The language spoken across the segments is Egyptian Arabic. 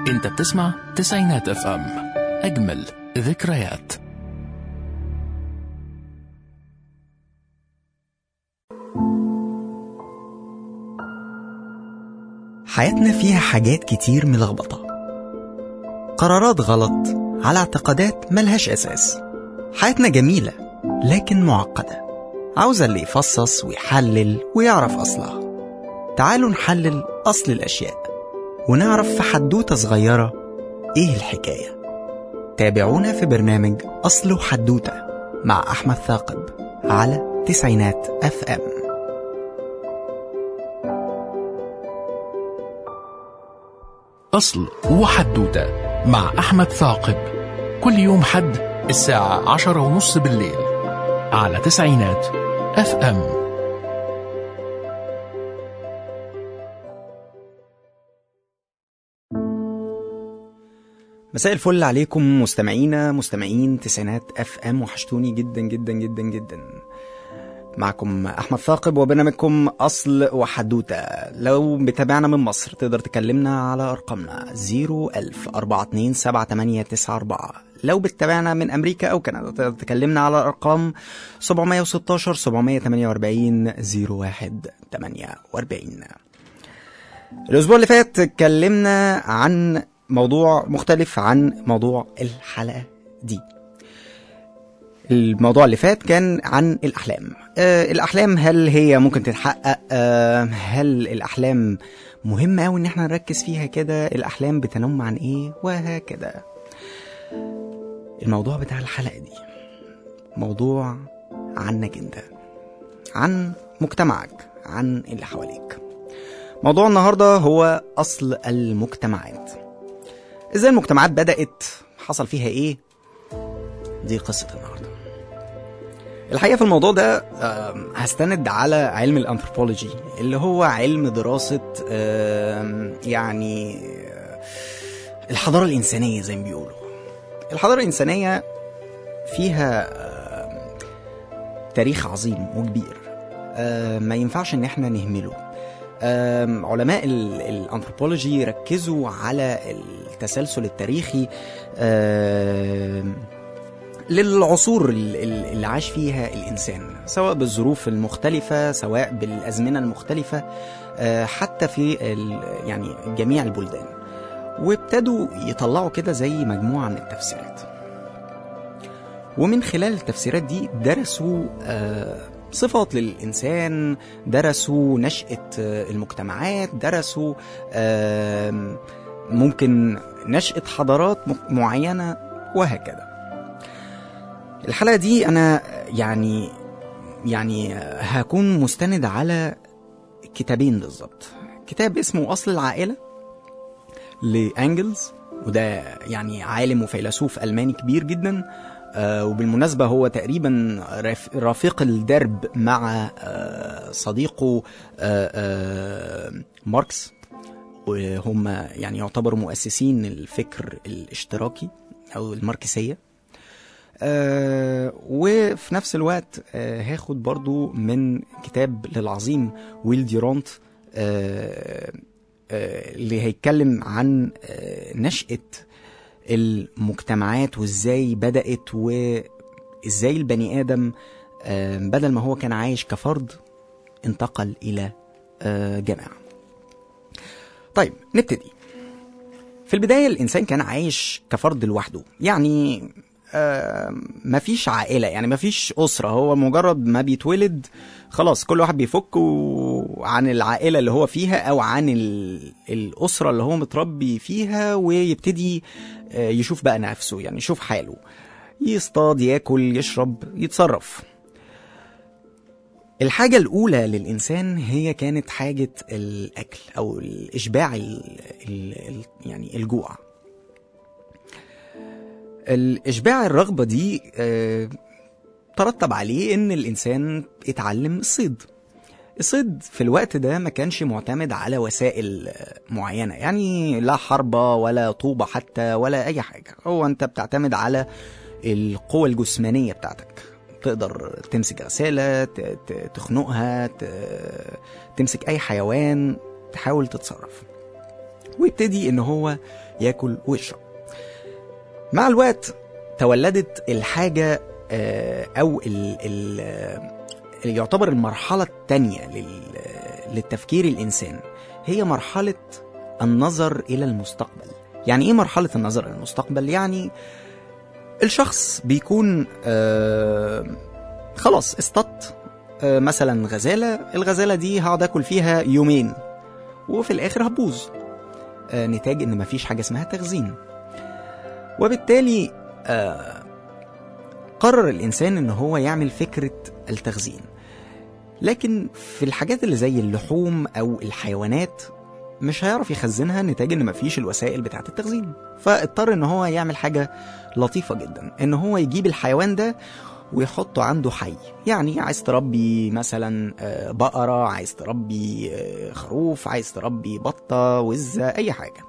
انت بتسمع تسعينات اف ام اجمل ذكريات حياتنا فيها حاجات كتير ملخبطة قرارات غلط على اعتقادات ملهاش أساس حياتنا جميلة لكن معقدة عاوزة اللي يفصص ويحلل ويعرف أصلها تعالوا نحلل أصل الأشياء ونعرف في حدوتة صغيرة إيه الحكاية تابعونا في برنامج أصل وحدوتة مع أحمد ثاقب على تسعينات أف أم أصل وحدوتة مع أحمد ثاقب كل يوم حد الساعة عشرة ونص بالليل على تسعينات اف ام مساء الفل عليكم مستمعينا مستمعين تسعينات اف ام وحشتوني جدا جدا جدا جدا معكم احمد ثاقب وبرنامجكم اصل وحدوته لو بتابعنا من مصر تقدر تكلمنا على ارقامنا 010427894 لو بتتابعنا من امريكا او كندا تقدر تكلمنا على ارقام 716 748 0148 الاسبوع اللي فات اتكلمنا عن موضوع مختلف عن موضوع الحلقه دي الموضوع اللي فات كان عن الأحلام أه الأحلام هل هي ممكن تتحقق أه هل الأحلام مهمة أوي إن احنا نركز فيها كده الأحلام بتنم عن إيه وهكذا الموضوع بتاع الحلقة دي موضوع عنك أنت عن مجتمعك عن اللي حواليك موضوع النهاردة هو أصل المجتمعات إزاي المجتمعات بدأت حصل فيها إيه دي قصة النهاردة الحقيقة في الموضوع ده آم، هستند على علم الأنثروبولوجي اللي هو علم دراسة آم، يعني آه، الحضارة الإنسانية زي ما بيقولوا الحضارة الإنسانية فيها آم، تاريخ عظيم وكبير آم، ما ينفعش إن احنا نهمله آم، علماء ال- الأنثروبولوجي ركزوا على التسلسل التاريخي آم، للعصور ال- ال- اللي عاش فيها الإنسان سواء بالظروف المختلفة سواء بالأزمنة المختلفة آه، حتى في ال- يعني جميع البلدان وابتدوا يطلعوا كده زي مجموعة من التفسيرات ومن خلال التفسيرات دي درسوا آه، صفات للإنسان درسوا نشأة آه، المجتمعات درسوا آم، ممكن نشأة حضارات م- معينة وهكذا الحلقة دي أنا يعني يعني هكون مستند على كتابين بالظبط كتاب اسمه أصل العائلة لأنجلز وده يعني عالم وفيلسوف ألماني كبير جدا آه وبالمناسبة هو تقريبا رف- رفيق الدرب مع آه صديقه آه آه ماركس وهم يعني يعتبروا مؤسسين الفكر الاشتراكي أو الماركسية آه وفي نفس الوقت آه هاخد برضو من كتاب للعظيم ويل ديرونت آه آه اللي هيتكلم عن آه نشأة المجتمعات وازاي بدأت وازاي البني آدم آه بدل ما هو كان عايش كفرد انتقل إلى آه جماعة طيب نبتدي في البداية الإنسان كان عايش كفرد لوحده يعني آه مفيش عائلة يعني مفيش أسرة هو مجرد ما بيتولد خلاص كل واحد بيفك و- عن العائلة اللي هو فيها أو عن ال- الأسرة اللي هو متربي فيها ويبتدي آه يشوف بقى نفسه يعني يشوف حاله يصطاد ياكل يشرب يتصرف الحاجة الأولى للإنسان هي كانت حاجة الأكل أو الإشباع ال ال ال يعني الجوع الإشباع الرغبة دي آه، ترتب عليه إن الإنسان اتعلم الصيد الصيد في الوقت ده ما كانش معتمد على وسائل آه، معينة يعني لا حربة ولا طوبة حتى ولا أي حاجة هو أنت بتعتمد على القوة الجسمانية بتاعتك تقدر تمسك غسالة ت- ت- تخنقها ت- تمسك أي حيوان تحاول تتصرف ويبتدي ان هو ياكل ويشرب مع الوقت تولدت الحاجة آه، او ال ال اللي يعتبر المرحلة الثانية للتفكير الإنسان هي مرحلة النظر إلى المستقبل يعني إيه مرحلة النظر إلى المستقبل؟ يعني الشخص بيكون آه خلاص اصطاد آه مثلا غزالة الغزالة دي هقعد أكل فيها يومين وفي الآخر هتبوظ آه نتاج إن مفيش حاجة اسمها تخزين وبالتالي آه قرر الإنسان إن هو يعمل فكرة التخزين لكن في الحاجات اللي زي اللحوم أو الحيوانات مش هيعرف يخزنها نتاج ان مفيش الوسائل بتاعه التخزين فاضطر ان هو يعمل حاجه لطيفه جدا ان هو يجيب الحيوان ده ويحطه عنده حي يعني عايز تربي مثلا آه، بقرة عايز تربي آه، خروف عايز تربي بطة وزة أي حاجة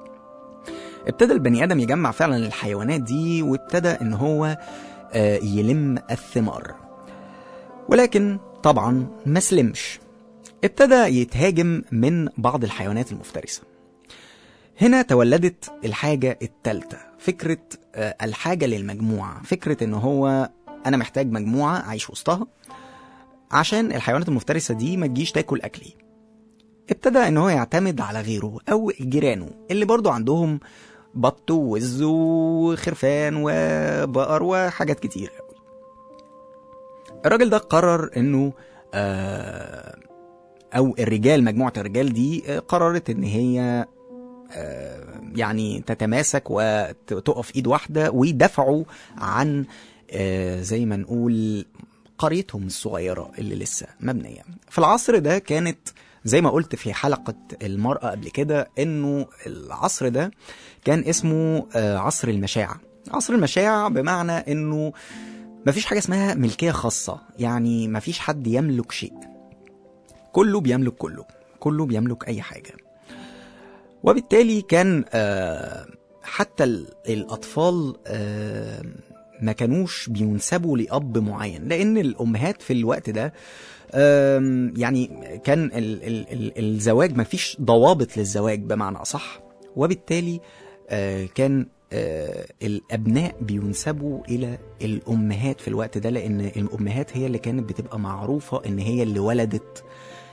ابتدى البني آدم يجمع فعلا الحيوانات دي وابتدى ان هو آه، يلم الثمار ولكن طبعا ما سلمش ابتدى يتهاجم من بعض الحيوانات المفترسة هنا تولدت الحاجة التالتة فكرة آه، الحاجة للمجموعة فكرة ان هو انا محتاج مجموعة اعيش وسطها عشان الحيوانات المفترسة دي ما تجيش تاكل اكلي ابتدى ان هو يعتمد على غيره او جيرانه اللي برضو عندهم بط ووز وخرفان وبقر وحاجات كتير قوي الراجل ده قرر انه آه او الرجال مجموعه الرجال دي آه، قررت ان هي آه، يعني تتماسك وتقف ايد واحده ويدافعوا عن آه، زي ما نقول قريتهم الصغيره اللي لسه مبنيه في العصر ده كانت زي ما قلت في حلقه المراه قبل كده انه العصر ده كان اسمه آه، عصر المشاعه عصر المشاعه بمعنى انه مفيش حاجه اسمها ملكيه خاصه يعني مفيش حد يملك شيء كله بيملك كله كله بيملك اي حاجه وبالتالي كان آه، حتى ال- الاطفال آه، ما كانوش بينسبوا لاب معين لان الامهات في الوقت ده آم، يعني كان ال ال ال الزواج ما فيش ضوابط للزواج بمعنى اصح وبالتالي آه، كان آه، الابناء بينسبوا الى الامهات في الوقت ده لان الامهات هي اللي كانت بتبقى معروفه ان هي اللي ولدت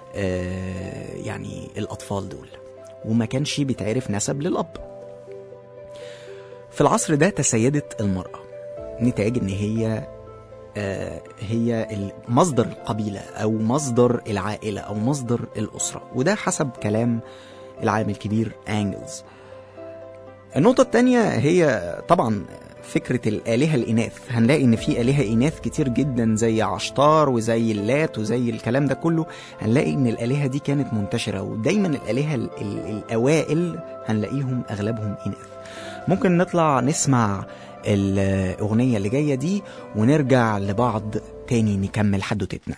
آه، يعني الاطفال دول وما كانش بيتعرف نسب للاب في العصر ده تسيدت المراه نتاج ان هي آه، هي ال- مصدر القبيله او مصدر العائله او مصدر الاسره وده حسب كلام العالم الكبير انجلز النقطة التانية هي طبعا فكرة الآلهة الإناث هنلاقي إن في آلهة إناث كتير جدا زي عشتار وزي اللات وزي الكلام ده كله هنلاقي إن الآلهة دي كانت منتشرة ودايما الآلهة ال- ال- الأوائل هنلاقيهم أغلبهم إناث ممكن نطلع نسمع الأغنية اللي جاية دي ونرجع لبعض تاني نكمل حدوتتنا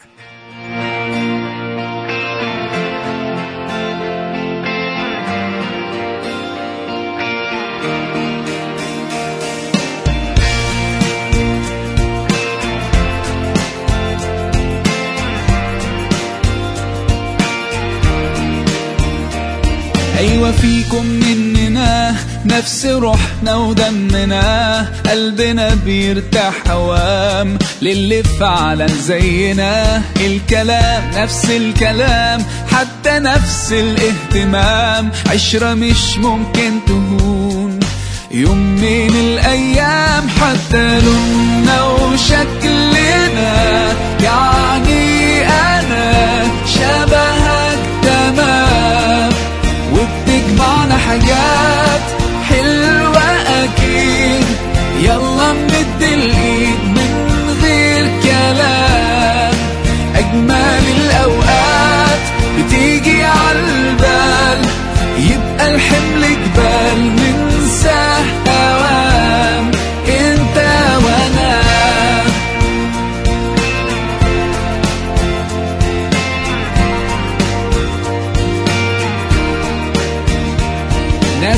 أيوة فيكم مننا نفس روحنا ودمنا قلبنا بيرتاح هوام للي فعلا زينا الكلام نفس الكلام حتى نفس الاهتمام عشرة مش ممكن تهون يوم من الأيام حتى لوننا وشكلنا يعني أنا شبهك تمام وبتجمعنا حاجات حلوة أكيد يلا نمد الإيد من غير كلام أجمل الأوقات بتيجي عالبال يبقى الحمل جبال ننساه أوام انت وانا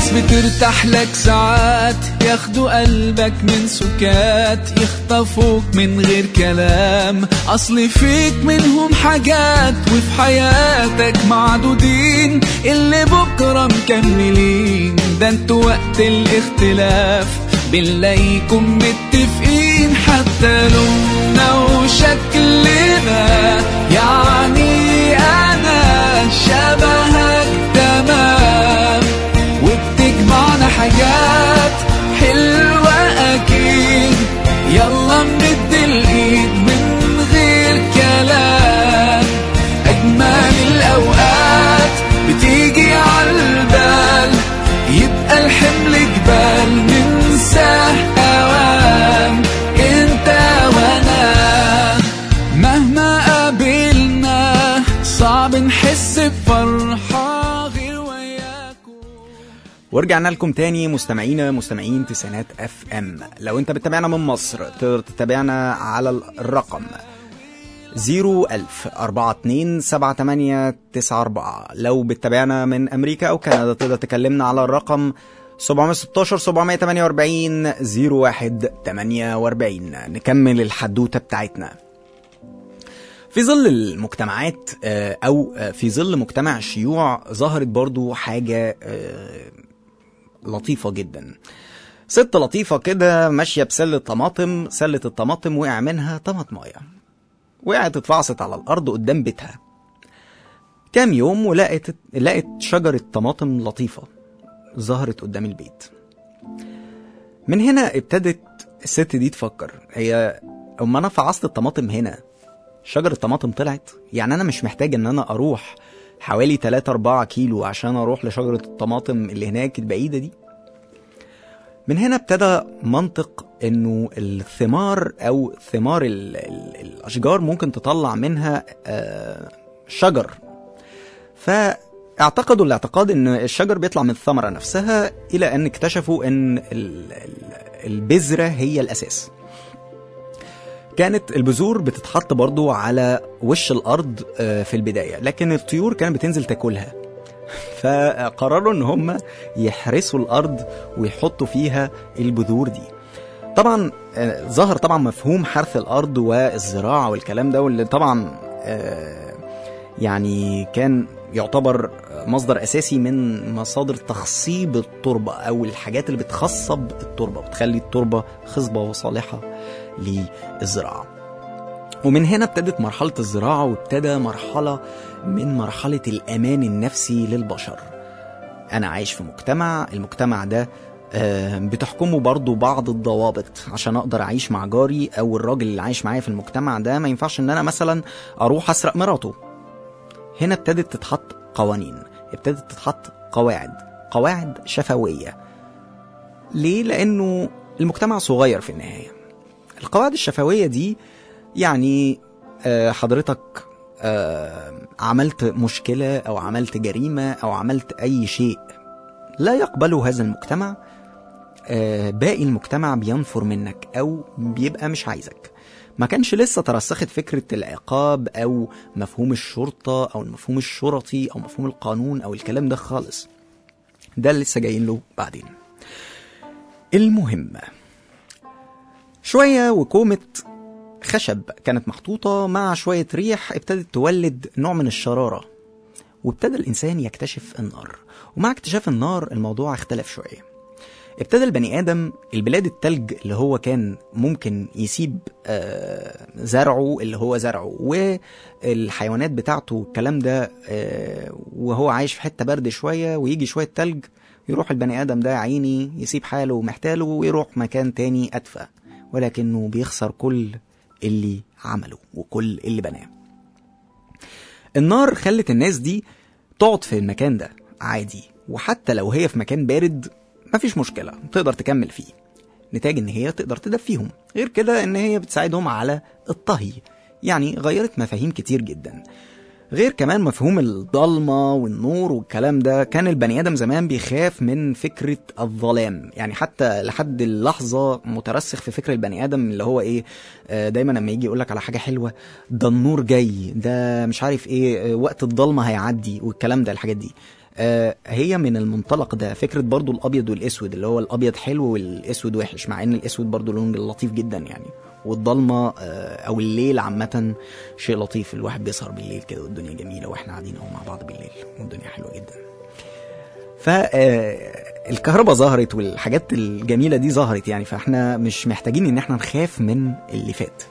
ناس بترتاح لك ساعات ياخدوا قلبك من سكات يخطفوك من غير كلام اصل فيك منهم حاجات وفي حياتك معدودين اللي بكرة مكملين ده انتوا وقت الاختلاف بنلاقيكم متفقين حتى لوننا وشكلنا يعني انا شبهك تمام وبتجمعنا حاجات حلوة أكيد يلا نمد الإيد من غير كلام أجمل الأوقات بتيجي عالبال يبقى الحمل جبال ننساه أوام انت وانا مهما قابلنا صعب نحس بفرحة غير وياكم ورجعنا لكم تاني مستمعينا مستمعين تسعينات اف ام لو انت بتتابعنا من مصر تقدر تتابعنا على الرقم 01000 42 78 94 لو بتتابعنا من امريكا او كندا تقدر تكلمنا على الرقم 716 748 01 48 نكمل الحدوته بتاعتنا في ظل المجتمعات آه، او آه، في ظل مجتمع الشيوع ظهرت برضو حاجه آه، لطيفه جدا ست لطيفه كده ماشيه بسله طماطم سله الطماطم وقع منها طماطمايه وقعت اتفعصت على الارض قدام بيتها كام يوم ولقت لقت شجره طماطم لطيفه ظهرت قدام البيت من هنا ابتدت الست دي تفكر هي اما انا فعصت الطماطم هنا شجرة طماطم طلعت يعني أنا مش محتاج إن أنا أروح حوالي 3 4 كيلو عشان أروح لشجرة الطماطم اللي هناك البعيدة دي من هنا ابتدى منطق إنه الثمار أو ثمار ال ال الأشجار ممكن تطلع منها آه، شجر فاعتقدوا الاعتقاد ان الشجر بيطلع من الثمرة نفسها الى ان اكتشفوا ان ال- ال- البذرة هي الاساس كانت البذور بتتحط برضو على وش الارض آه، في البدايه لكن الطيور كانت بتنزل تاكلها فقرروا ان هم يحرسوا الارض ويحطوا فيها البذور دي طبعا آه، ظهر طبعا مفهوم حرث الارض والزراعه والكلام ده واللي طبعا آه، يعني كان يعتبر مصدر اساسي من مصادر تخصيب التربه او الحاجات اللي بتخصب التربه بتخلي التربه خصبه وصالحه للزراعه ومن هنا ابتدت مرحله الزراعه وابتدى مرحله من مرحله الامان النفسي للبشر انا عايش في مجتمع المجتمع ده آه، بتحكمه برضو بعض الضوابط عشان اقدر اعيش مع جاري او الراجل اللي عايش معايا في المجتمع ده ما ينفعش ان انا مثلا اروح اسرق مراته هنا ابتدت تتحط قوانين ابتدت تتحط قواعد قواعد شفوية ليه؟ لأنه المجتمع صغير في النهاية القواعد الشفوية دي يعني آه، حضرتك آه، عملت مشكلة أو عملت جريمة أو عملت أي شيء لا يقبله هذا المجتمع آه، باقي المجتمع بينفر منك أو بيبقى مش عايزك ما كانش لسه ترسخت فكرة العقاب أو مفهوم الشرطة أو المفهوم الشرطي أو مفهوم القانون أو الكلام ده خالص ده اللي لسه جايين له بعدين المهم شوية وكومة خشب كانت محطوطة مع شوية ريح ابتدت تولد نوع من الشرارة وابتدى الإنسان يكتشف النار ومع اكتشاف النار الموضوع اختلف شوية ابتدى البني آدم البلاد التلج اللي هو كان ممكن يسيب آه، زرعه اللي هو زرعه والحيوانات بتاعته والكلام ده آه، وهو عايش في حتة برد شوية ويجي شوية تلج يروح البني آدم ده عيني يسيب حاله ومحتاله ويروح مكان تاني أدفى ولكنه بيخسر كل اللي عمله وكل اللي بناه النار خلت الناس دي تقعد في المكان ده عادي وحتى لو هي في مكان بارد مفيش مشكلة تقدر تكمل فيه نتاج ان هي تقدر تدفيهم غير كده ان هي بتساعدهم على الطهي يعني غيرت مفاهيم كتير جدا غير كمان مفهوم الضلمة والنور والكلام ده كان البني آدم زمان بيخاف من فكرة الظلام يعني حتى لحد اللحظة مترسخ في فكر البني آدم اللي هو إيه آه، دايما لما يجي يقولك على حاجة حلوة ده النور جاي ده مش عارف إيه آه، وقت الضلمة هيعدي والكلام ده الحاجات دي آه هي من المنطلق ده فكره برضو الابيض والاسود اللي هو الابيض حلو والاسود وحش مع ان الاسود برضو لون لطيف جدا يعني والضلمه آه او الليل عامه شيء لطيف الواحد بيسهر بالليل كده والدنيا جميله واحنا قاعدين اهو مع بعض بالليل والدنيا حلوه جدا فالكهرباء ظهرت والحاجات الجميله دي ظهرت يعني فاحنا مش محتاجين ان احنا نخاف من اللي فات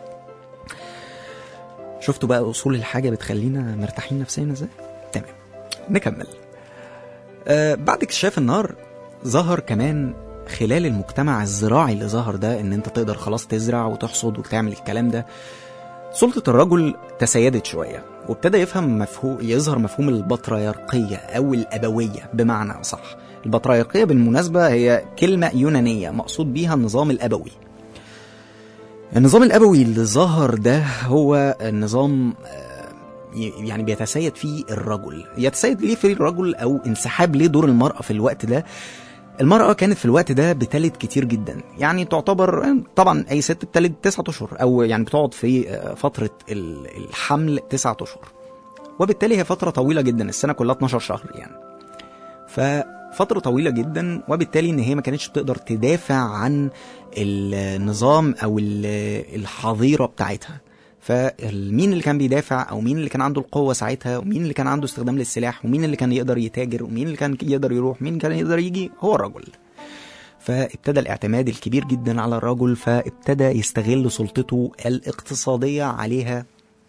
شفتوا بقى اصول الحاجه بتخلينا مرتاحين نفسيا ازاي تمام نكمل آه بعد اكتشاف النار ظهر كمان خلال المجتمع الزراعي اللي ظهر ده ان انت تقدر خلاص تزرع وتحصد وتعمل الكلام ده سلطة الرجل تسيدت شوية وابتدى يفهم مفهوم يظهر مفهوم البطريرقية أو الأبوية بمعنى صح البطريرقية بالمناسبة هي كلمة يونانية مقصود بيها النظام الأبوي النظام الأبوي اللي ظهر ده هو النظام آه، ي- يعني بيتسيد فيه الرجل يتسيد ليه في الرجل أو انسحاب ليه دور المرأة في الوقت ده المرأة كانت في الوقت ده بتلد كتير جدا يعني تعتبر طبعا أي ست بتلد تسعة أشهر أو يعني بتقعد في آه، فترة ال- الحمل تسعة أشهر وبالتالي هي فترة طويلة جدا السنة كلها 12 شهر يعني ففترة طويلة جدا وبالتالي ان هي ما كانتش بتقدر تدافع عن النظام او ال- الحظيرة بتاعتها فمين اللي كان بيدافع او مين اللي كان عنده القوة ساعتها ومين اللي كان عنده استخدام للسلاح ومين اللي كان يقدر يتاجر ومين اللي كان يقدر يروح مين كان يقدر يجي هو الرجل فابتدى الاعتماد الكبير جدا على الرجل فابتدى يستغل سلطته الاقتصادية عليها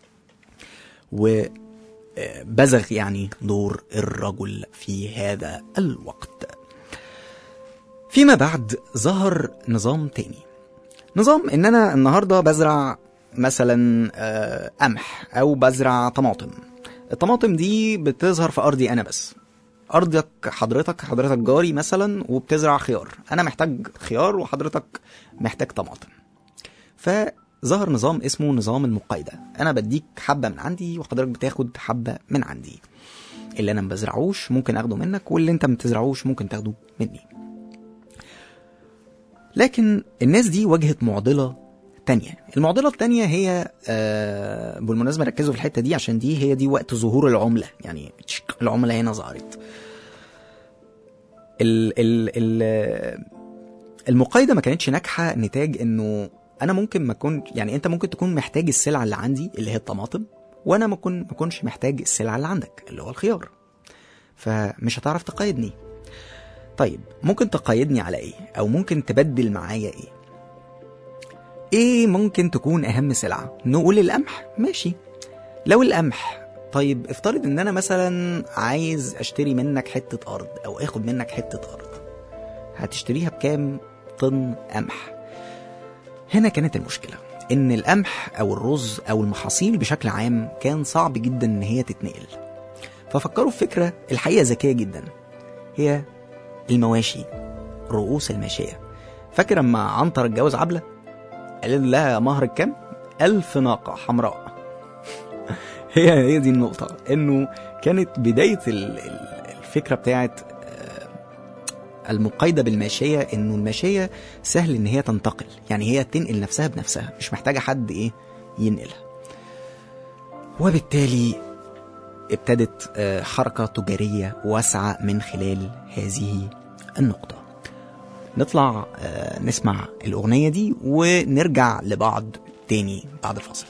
وبزغ يعني دور الرجل في هذا الوقت فيما بعد ظهر نظام تاني نظام ان انا النهارده بزرع مثلا آه، قمح او بزرع طماطم الطماطم دي بتظهر في ارضي انا بس ارضك حضرتك حضرتك جاري مثلا وبتزرع خيار انا محتاج خيار وحضرتك محتاج طماطم فظهر نظام اسمه نظام المقايضه انا بديك حبه من عندي وحضرتك بتاخد حبه من عندي اللي انا ما بزرعوش ممكن اخده منك واللي انت ما بتزرعوش ممكن تاخده مني لكن الناس دي واجهت معضله تانية المعضله التانية هي آه بالمناسبه ركزوا في الحته دي عشان دي هي دي وقت ظهور العمله يعني تشك، العمله هنا ظهرت ال ال ال المقايضه ما كانتش ناجحه نتاج انه انا ممكن ما اكون يعني انت ممكن تكون محتاج السلعه اللي عندي اللي هي الطماطم وانا ما ما اكونش محتاج السلعه اللي عندك اللي هو الخيار فمش هتعرف تقايدني طيب ممكن تقايدني على ايه او ممكن تبدل معايا ايه ايه ممكن تكون اهم سلعه نقول القمح ماشي لو القمح طيب افترض ان انا مثلا عايز اشتري منك حته ارض او اخد منك حته ارض هتشتريها بكام طن قمح هنا كانت المشكله ان القمح او الرز او المحاصيل بشكل عام كان صعب جدا ان هي تتنقل ففكروا في فكره الحقيقه ذكيه جدا هي المواشي رؤوس الماشيه فاكر اما عنتر اتجوز عبله قال لها مهر كام ألف ناقة حمراء هي هي دي النقطة إنه كانت بداية ال- ال- الفكرة بتاعت آه، المقايضة بالماشية إنه الماشية سهل إن هي تنتقل يعني هي تنقل نفسها بنفسها مش محتاجة حد إيه ينقلها وبالتالي ابتدت آه، حركة تجارية واسعة من خلال هذه النقطة نطلع آه، نسمع الأغنية دي ونرجع لبعض تاني بعد الفاصل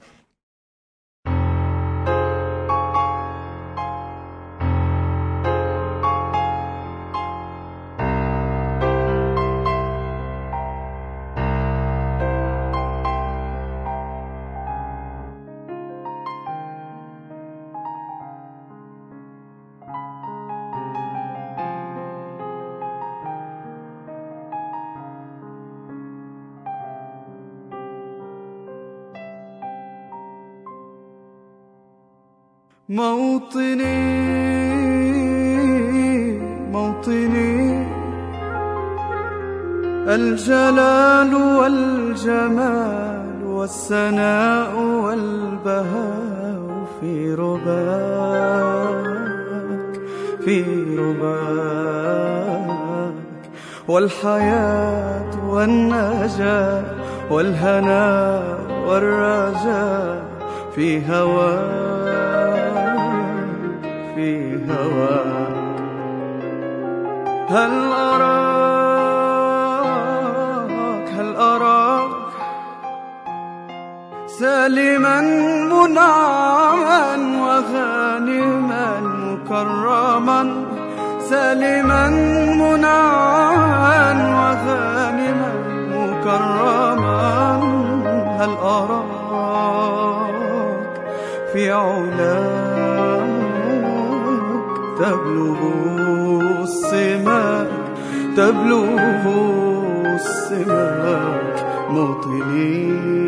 موطني موطني الجلال والجمال والسناء والبهاء في رباك في رباك والحياة والنجاة والهناء والرجاء في هواك في هواك هل أراك هل أراك سالما منعما وغانما مكرما سالما منعما وغانما مكرما هل أراك في علاك تبلغ السماك تبلغ السماك موطني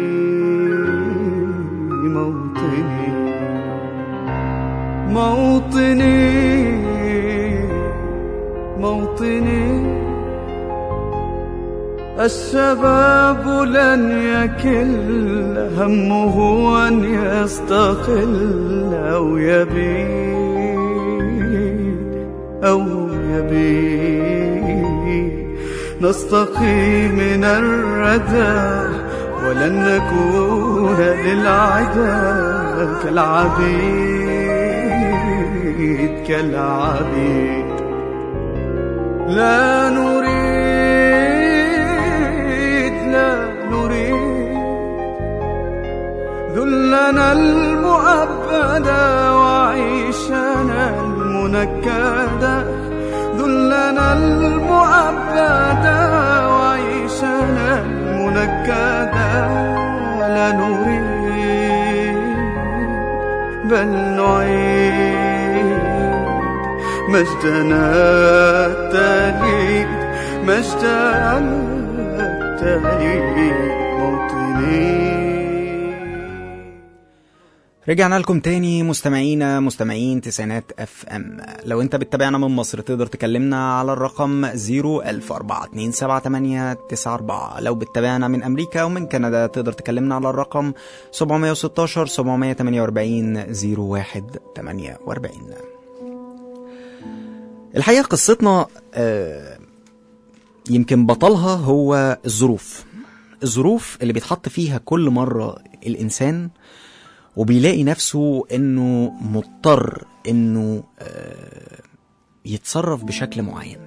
موطني موطني موطني الشباب لن يكل همه أن يستقل أو يبيد أو يبيد نستقي من الردى ولن نكون للعدا كالعبيد كالعبيد لا نريد لا نريد ذلنا المؤبدا وعيشنا المنكدا ذلنا المؤبدا وعيشنا المنكدا لا نريد بل نعيد مجدنا التليد مجدنا التليد موطني رجعنا لكم تاني مستمعينا مستمعين تسعينات اف ام لو انت بتتابعنا من مصر تقدر تكلمنا على الرقم 014278894 لو بتتابعنا من امريكا ومن كندا تقدر تكلمنا على الرقم 716 748 0148 الحقيقة قصتنا آه، يمكن بطلها هو الظروف الظروف اللي بيتحط فيها كل مرة الإنسان وبيلاقي نفسه انه مضطر انه آه، يتصرف بشكل معين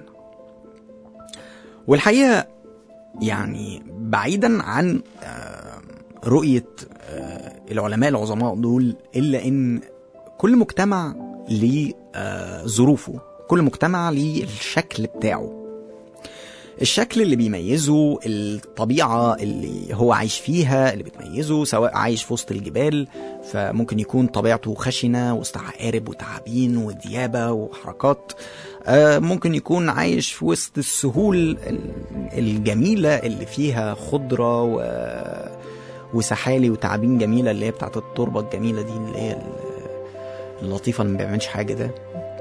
والحقيقه يعني بعيدا عن آه، رؤيه آه، العلماء العظماء دول الا ان كل مجتمع ليه آه، ظروفه كل مجتمع ليه الشكل بتاعه الشكل اللي بيميزه الطبيعة اللي هو عايش فيها اللي بتميزه سواء عايش في وسط الجبال فممكن يكون طبيعته خشنة وسط عقارب وتعابين وديابة وحركات آه، ممكن يكون عايش في وسط السهول ال- الجميلة اللي فيها خضرة و... وسحالي وتعابين جميلة اللي هي بتاعت التربة الجميلة دي اللي هي اللطيفة اللي ما بيعملش حاجة ده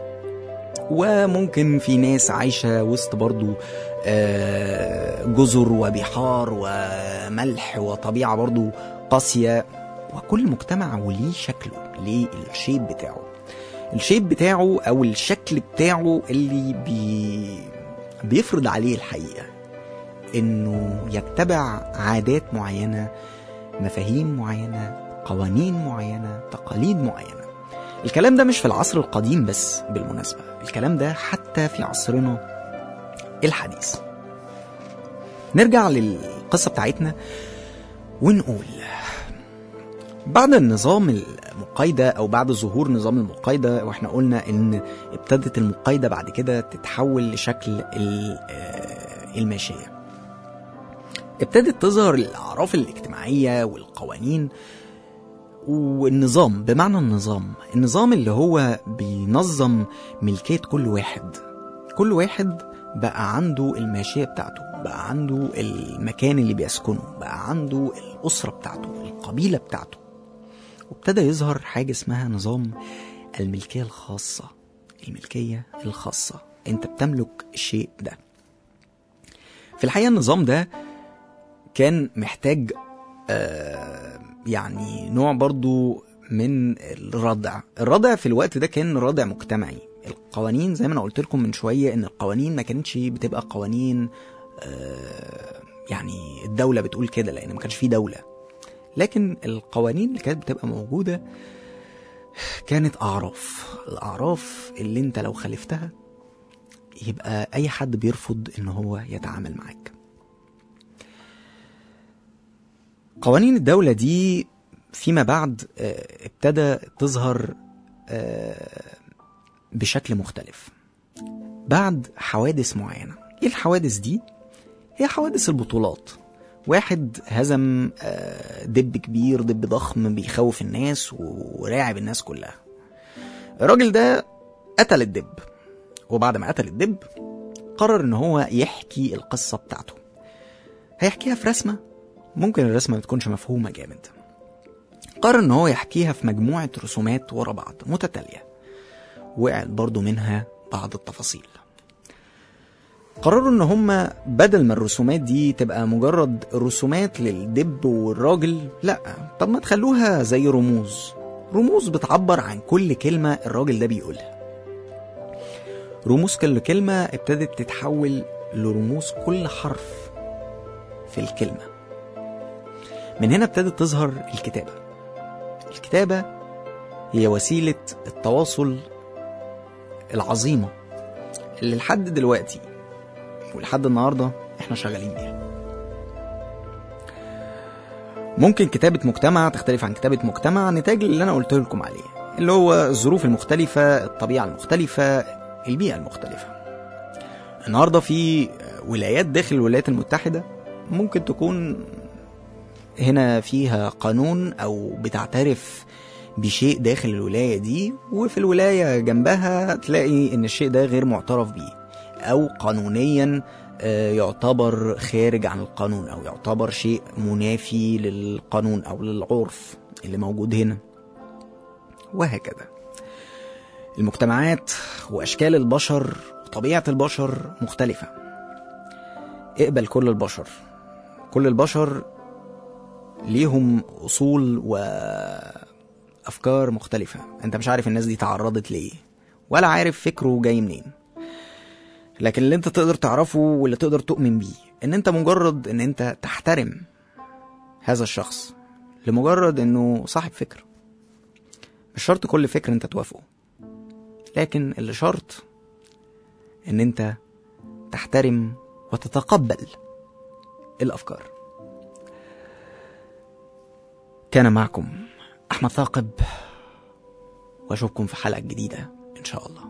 وممكن في ناس عايشة وسط برضو آه، جزر وبحار وملح وطبيعة برضو قاسية وكل مجتمع وليه شكله ليه الشيب بتاعه الشيب بتاعه او الشكل بتاعه اللي بي بيفرض عليه الحقيقة انه يتبع عادات معينة مفاهيم معينة قوانين معينة تقاليد معينة الكلام ده مش في العصر القديم بس بالمناسبة الكلام ده حتى في عصرنا الحديث نرجع للقصة بتاعتنا ونقول بعد النظام المقايدة أو بعد ظهور نظام المقايدة وإحنا قلنا إن ابتدت المقايدة بعد كده تتحول لشكل ال- آه، الماشية ابتدت تظهر الأعراف الاجتماعية والقوانين والنظام بمعنى النظام النظام اللي هو بينظم ملكية كل واحد كل واحد بقى عنده الماشية بتاعته بقى عنده المكان اللي بيسكنه بقى عنده الأسرة بتاعته القبيلة بتاعته وابتدى يظهر حاجة اسمها نظام الملكية الخاصة الملكية الخاصة انت بتملك الشيء ده في الحقيقة النظام ده كان محتاج آه يعني نوع برضو من الردع الردع في الوقت ده كان ردع مجتمعي القوانين زي ما انا قلت لكم من شويه ان القوانين ما كانتش بتبقى قوانين آه، يعني الدوله بتقول كده لان ما كانش في دوله لكن القوانين اللي كانت بتبقى موجوده كانت أعراف الأعراف اللي انت لو خالفتها يبقى أي حد بيرفض إن هو يتعامل معاك قوانين الدولة دي فيما بعد آه، ابتدى تظهر آه، بشكل مختلف بعد حوادث معينة ايه الحوادث دي؟ هي حوادث البطولات واحد هزم آه، دب كبير دب ضخم بيخوف الناس وراعب الناس كلها الراجل ده قتل الدب وبعد ما قتل الدب قرر ان هو يحكي القصة بتاعته هيحكيها في رسمة ممكن الرسمة ما تكونش مفهومة جامد قرر ان هو يحكيها في مجموعة رسومات ورا بعض متتالية وقعت برضو منها بعض التفاصيل قرروا ان هم بدل ما الرسومات دي تبقى مجرد رسومات للدب والراجل لا طب ما تخلوها زي رموز رموز بتعبر عن كل كلمة الراجل ده بيقولها رموز كل كلمة ابتدت تتحول لرموز كل حرف في الكلمة من هنا ابتدت تظهر الكتابة الكتابة هي وسيلة التواصل العظيمة اللي لحد دلوقتي ولحد النهارده احنا شغالين بيها ممكن كتابة مجتمع تختلف عن كتابة مجتمع نتاج اللي أنا قلت لكم عليه اللي هو الظروف المختلفة الطبيعة المختلفة البيئة المختلفة النهاردة في ولايات داخل الولايات المتحدة ممكن تكون هنا فيها قانون أو بتعترف بشيء داخل الولاية دي وفي الولاية جنبها تلاقي إن الشيء ده غير معترف بيه أو قانونيا آه، يعتبر خارج عن القانون أو يعتبر شيء منافي للقانون أو للعرف اللي موجود هنا وهكذا المجتمعات وأشكال البشر وطبيعة البشر مختلفة اقبل كل البشر كل البشر ليهم أصول وأفكار مختلفة أنت مش عارف الناس دي تعرضت ليه ولا عارف فكره جاي منين لكن اللي انت تقدر تعرفه واللي تقدر تؤمن بيه ان انت مجرد ان انت تحترم هذا الشخص لمجرد انه صاحب فكر مش شرط كل فكر انت توافقه لكن اللي شرط ان انت تحترم وتتقبل الافكار كان معكم احمد ثاقب واشوفكم في حلقه جديده ان شاء الله